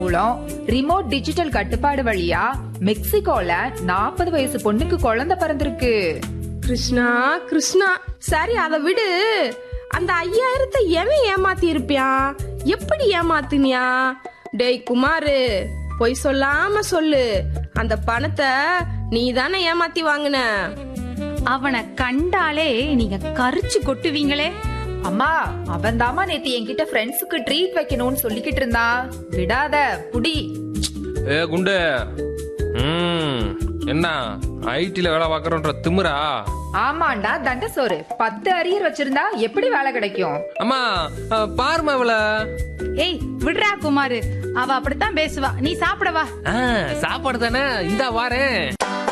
மூலம் remote digital கட்டுப்பாடு வழியா மெக்சிகோல நாற்பது வயசு பொண்ணுக்கு குழந்தை பிறந்திருக்கு கிருஷ்ணா கிருஷ்ணா சரி அதை விடு அந்த ஐயாயிரத்தை எவன் ஏமாத்தி இருப்பியான் எப்படி ஏமாத்தினியா டேய் குமாரு பொய் சொல்லாம சொல்லு அந்த பணத்தை நீ தானே ஏமாத்தி வாங்கின அவனை கண்டாலே நீங்க கரிச்சு கொட்டுவீங்களே அம்மா அவன் தாமா நேத்து என்கிட்ட ஃப்ரெண்ட்ஸுக்கு ட்ரீட் வைக்கணும்னு சொல்லிக்கிட்டு இருந்தான் விடாத புடி ஏ குண்டு ம் என்ன ஐடில வேலை பார்க்கறோன்ற திமிரா ஆமாண்டா தண்ட சோறு பத்து அரியர் வச்சிருந்தா எப்படி வேலை கிடைக்கும் அம்மா அஹ், பாரும்மா இவள ஏய் விடுறா குமாரு அவ அப்படித்தான் பேசுவா நீ சாப்பிட வா ஆ, சாப்பாடு தானே இந்தா வாரேன்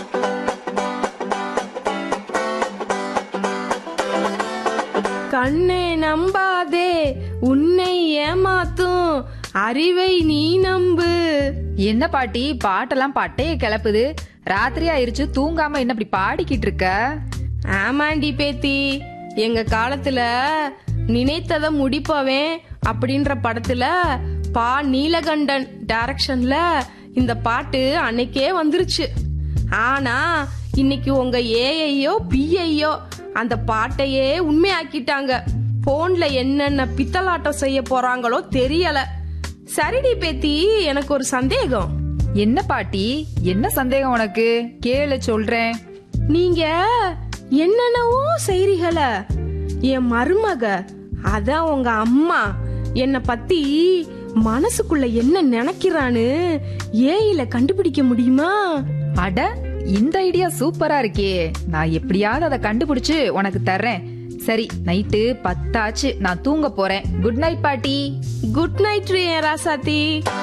கண்ணே நம்பாதே உன்னை ஏமாத்தும் அறிவை நீ நம்பு என்ன பாட்டி பாட்டெல்லாம் பட்டைய கிளப்புது ராத்திரி ஆயிருச்சு தூங்காம என்ன இப்படி பாடிக்கிட்டு இருக்க ஆமாண்டி பேத்தி எங்க காலத்துல நினைத்தத முடிப்பவன் அப்படின்ற படத்துல பா நீலகண்டன் டைரக்ஷன்ல இந்த பாட்டு அன்னைக்கே வந்துருச்சு ஆனா இன்னைக்கு உங்க ஏஐயோ பிஐயோ அந்த பாட்டையே உண்மையாக்கிட்டாங்க போன்ல என்னென்ன பித்தலாட்டம் செய்ய போறாங்களோ தெரியல சரிடி பேத்தி எனக்கு ஒரு சந்தேகம் என்ன பாட்டி என்ன சந்தேகம் உனக்கு கேளு சொல்றேன் நீங்க என்னென்னவோ செய்றீங்கள என் மருமக அதான் உங்க அம்மா என்னை பத்தி மனசுக்குள்ள என்ன நினைக்கிறான்னு ஏயில கண்டுபிடிக்க முடியுமா அட இந்த ஐடியா சூப்பரா இருக்கே நான் எப்படியாவது அதை கண்டுபிடிச்சு உனக்கு தர்றேன் சரி நைட்டு பத்தாச்சு நான் தூங்க போறேன் குட் நைட் பாட்டி குட் நைட் என் ராசாத்தி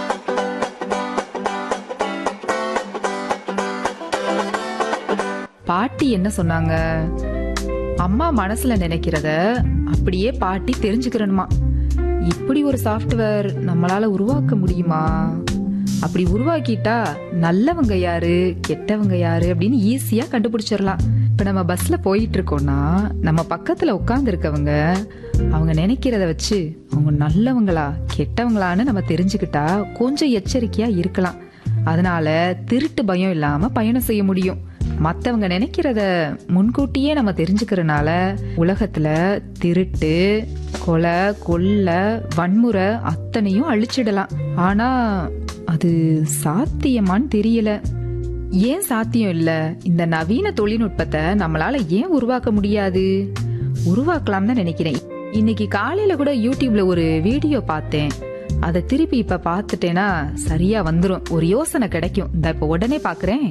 பாட்டி என்ன சொன்னாங்க அம்மா மனசுல நினைக்கிறத அப்படியே பாட்டி தெரிஞ்சுக்கிறணுமா இப்படி ஒரு சாஃப்ட்வேர் நம்மளால உருவாக்க முடியுமா அப்படி உருவாக்கிட்டா நல்லவங்க யாரு கெட்டவங்க யாரு அப்படின்னு ஈஸியா கண்டுபிடிச்சிடலாம் இப்ப நம்ம பஸ்ல போயிட்டு இருக்கோம்னா நம்ம பக்கத்துல உட்கார்ந்து இருக்கவங்க அவங்க நினைக்கிறத வச்சு அவங்க நல்லவங்களா கெட்டவங்களான்னு நம்ம தெரிஞ்சுக்கிட்டா கொஞ்சம் எச்சரிக்கையா இருக்கலாம் அதனால திருட்டு பயம் இல்லாம பயணம் செய்ய முடியும் மத்தவங்க நினைக்கிறத முன்கூட்டியே நம்ம தெரிஞ்சுக்கிறனால உலகத்துல திருட்டு கொலை கொள்ளை வன்முறை அத்தனையும் அழிச்சிடலாம் ஆனா அது சாத்தியமான்னு தெரியல ஏன் சாத்தியம் இல்ல இந்த நவீன தொழில்நுட்பத்தை நம்மளால ஏன் உருவாக்க முடியாது உருவாக்கலாம் தான் நினைக்கிறேன் இன்னைக்கு காலையில கூட யூடியூப்ல ஒரு வீடியோ பார்த்தேன் அதை திருப்பி இப்ப பார்த்துட்டேன்னா சரியா வந்துரும் ஒரு யோசனை கிடைக்கும் இந்த இப்ப உடனே பாக்குறேன்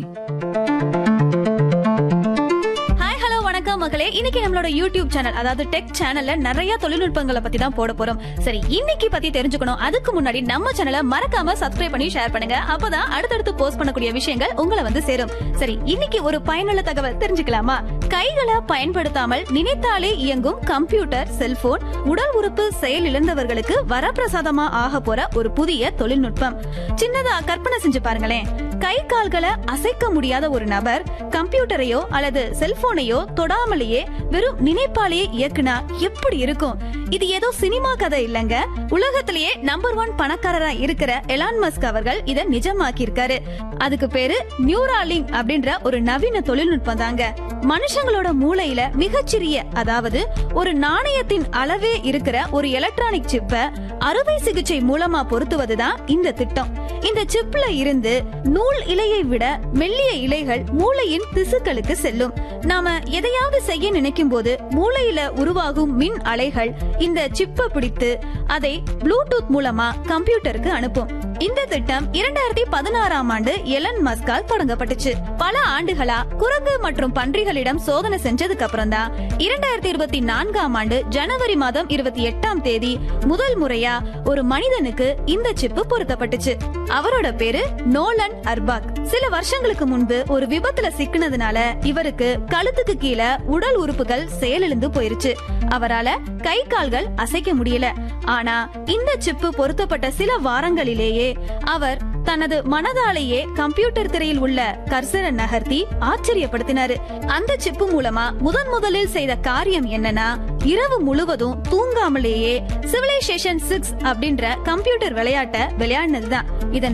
ஹாய் ஹலோ வணக்கம் மக்களே இன்னைக்கு நம்மளோட யூடியூப் சேனல் அதாவது டெக் சேனல்ல நிறைய தொழில்நுட்பங்களை பத்தி தான் போட போறோம் சரி இன்னைக்கு பத்தி தெரிஞ்சுக்கணும் அதுக்கு முன்னாடி நம்ம சேனலை மறக்காம சப்ஸ்கிரைப் பண்ணி ஷேர் பண்ணுங்க அப்பதான் அடுத்தடுத்து போஸ்ட் பண்ணக்கூடிய விஷயங்கள் உங்களை வந்து சேரும் சரி இன்னைக்கு ஒரு பயனுள்ள தகவல் தெரிஞ்சுக்கலாமா கைகளை பயன்படுத்தாமல் நினைத்தாலே இயங்கும் கம்ப்யூட்டர் செல்போன் உடல் உறுப்பு செயல் இழந்தவர்களுக்கு வரப்பிரசாதமா ஆக போற ஒரு புதிய தொழில்நுட்பம் சின்னதா கற்பனை செஞ்சு பாருங்களேன் கை கால்களை அசைக்க முடியாத ஒரு நபர் கம்ப்யூட்டரையோ அல்லது செல்போனையோ தொடாமலேயே வெறும் நினைப்பாலேயே இயக்குனா எப்படி இருக்கும் இது ஏதோ சினிமா கதை இல்லங்க உலகத்திலேயே நம்பர் ஒன் பணக்காரரா இருக்கிற எலான் மஸ்க் அவர்கள் இத நிஜமாக்கி இருக்காரு அதுக்கு பேரு நியூராலிங்க் அப்படின்ற ஒரு நவீன தொழில்நுட்பம் தாங்க மனுஷங்களோட மூளையில மிகச்சிறிய அதாவது ஒரு நாணயத்தின் அளவே இருக்கிற ஒரு எலக்ட்ரானிக் சிப்ப அறுவை சிகிச்சை மூலமா பொருத்துவதுதான் இந்த திட்டம் இந்த சிப்ல இருந்து நூல் இலையை விட மெல்லிய இலைகள் மூளையின் திசுக்களுக்கு செல்லும் நாம எதையாவது செய்ய நினைக்கும் போது மூளையில உருவாகும் மின் அலைகள் இந்த சிப்பை பிடித்து அதை ப்ளூடூத் மூலமா கம்ப்யூட்டருக்கு அனுப்பும் இந்த திட்டம் இரண்டாயிரத்தி பதினாறாம் ஆண்டு எலன் மஸ்கால் தொடங்கப்பட்டுச்சு பல ஆண்டுகளா குரங்கு மற்றும் பன்றிகளிடம் சோதனை செஞ்சதுக்கு அப்புறம் தான் இரண்டாயிரத்தி இருபத்தி நான்காம் ஆண்டு ஜனவரி மாதம் இருபத்தி எட்டாம் தேதி முதல் முறையா ஒரு மனிதனுக்கு இந்த சிப்பு பொருத்தப்பட்டுச்சு அவரோட பேரு நோலன் அர்பாக் சில வருஷங்களுக்கு முன்பு ஒரு விபத்துல சிக்கினதுனால இவருக்கு கழுத்துக்கு கீழே உடல் உறுப்புகள் செயலிழந்து போயிருச்சு அவரால கை கால்கள் அசைக்க முடியல ஆனா இந்த சிப்பு பொருத்தப்பட்ட சில வாரங்களிலேயே அவர் தனது மனதாலேயே கம்ப்யூட்டர் திரையில் உள்ள கர்சரை நகர்த்தி ஆச்சரியப்படுத்தினாரு அந்த சிப்பு மூலமா முதன் முதலில் செய்த காரியம் என்னன்னா இரவு முழுவதும் தூங்காமலேயே சிவிலைசேஷன் சிக்ஸ் அப்படின்ற கம்ப்யூட்டர் விளையாட்டை விளையாடினதுதான் இதன்